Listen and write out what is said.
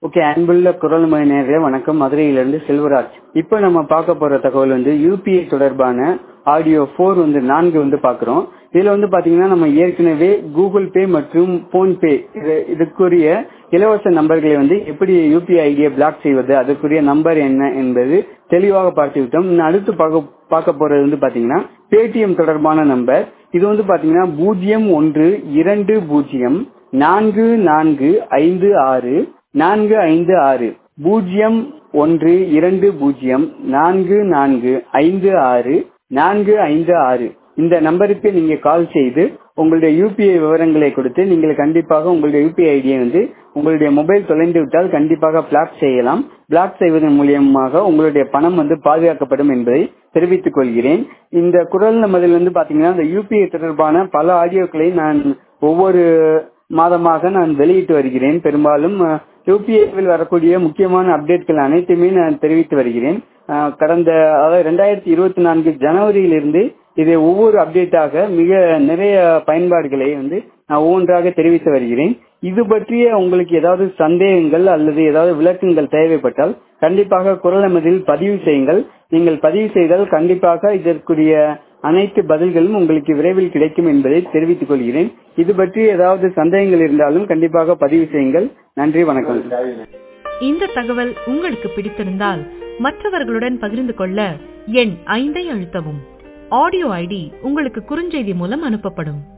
okay அன்புள்ள குரல் மொழி நேரே வணக்கம் மதுரையிலிருந்து செல்வராஜ் இப்போ நம்ம பார்க்க போற தகவல் வந்து யூபிஐ தொடர்பான ஆடியோ ஃபோர் வந்து நான்கு வந்து பாக்குறோம் இதுல வந்து பாத்தீங்கன்னா நம்ம ஏற்கனவே கூகுள் பே மற்றும் போன்பே இது இதுக்குரிய இலவச நம்பர்களை வந்து எப்படி யூபிஐ ஐடியை பிளாக் செய்வது அதுக்குரிய நம்பர் என்ன என்பது தெளிவாக பார்த்து விட்டோம் இன்னும் அடுத்து பார்க்க பார்க்க போறது வந்து பாத்தீங்கன்னா பேடிஎம் தொடர்பான நம்பர் இது வந்து பாத்தீங்கன்னா பூஜ்ஜியம் ஒன்று இரண்டு பூஜ்ஜியம் நான்கு நான்கு ஐந்து ஆறு நான்கு ஐந்து ஆறு பூஜ்ஜியம் ஒன்று இரண்டு பூஜ்ஜியம் நான்கு நான்கு ஐந்து ஆறு நான்கு ஐந்து ஆறு இந்த நம்பருக்கு நீங்க கால் செய்து உங்களுடைய யூபிஐ விவரங்களை கொடுத்து நீங்கள் கண்டிப்பாக உங்களுடைய யூபிஐ ஐடியை வந்து உங்களுடைய மொபைல் தொலைந்து விட்டால் கண்டிப்பாக பிளாக் செய்யலாம் பிளாக் செய்வதன் மூலியமாக உங்களுடைய பணம் வந்து பாதுகாக்கப்படும் என்பதை தெரிவித்துக் கொள்கிறேன் இந்த குரல் நமதில் வந்து பாத்தீங்கன்னா இந்த யூபிஐ தொடர்பான பல ஆடியோக்களை நான் ஒவ்வொரு மாதமாக நான் வெளியிட்டு வருகிறேன் பெரும்பாலும் யூபிஐவில் வரக்கூடிய முக்கியமான அப்டேட்கள் அனைத்துமே நான் தெரிவித்து வருகிறேன் கடந்த அதாவது ரெண்டாயிரத்தி இருபத்தி நான்கு ஜனவரியிலிருந்து இதை ஒவ்வொரு அப்டேட்டாக மிக நிறைய பயன்பாடுகளை வந்து நான் ஒவ்வொன்றாக தெரிவித்து வருகிறேன் இது பற்றிய உங்களுக்கு ஏதாவது சந்தேகங்கள் அல்லது ஏதாவது விளக்கங்கள் தேவைப்பட்டால் கண்டிப்பாக குரல் அமதில் பதிவு செய்யுங்கள் நீங்கள் பதிவு செய்தால் கண்டிப்பாக இதற்குரிய அனைத்து பதில்களும் உங்களுக்கு விரைவில் கிடைக்கும் என்பதை தெரிவித்துக் கொள்கிறேன் இது பற்றி ஏதாவது சந்தேகங்கள் இருந்தாலும் கண்டிப்பாக பதிவு செய்யுங்கள் நன்றி வணக்கம் இந்த தகவல் உங்களுக்கு பிடித்திருந்தால் மற்றவர்களுடன் பகிர்ந்து கொள்ள எண் ஐந்தை அழுத்தவும் ஆடியோ ஐடி உங்களுக்கு குறுஞ்செய்தி மூலம் அனுப்பப்படும்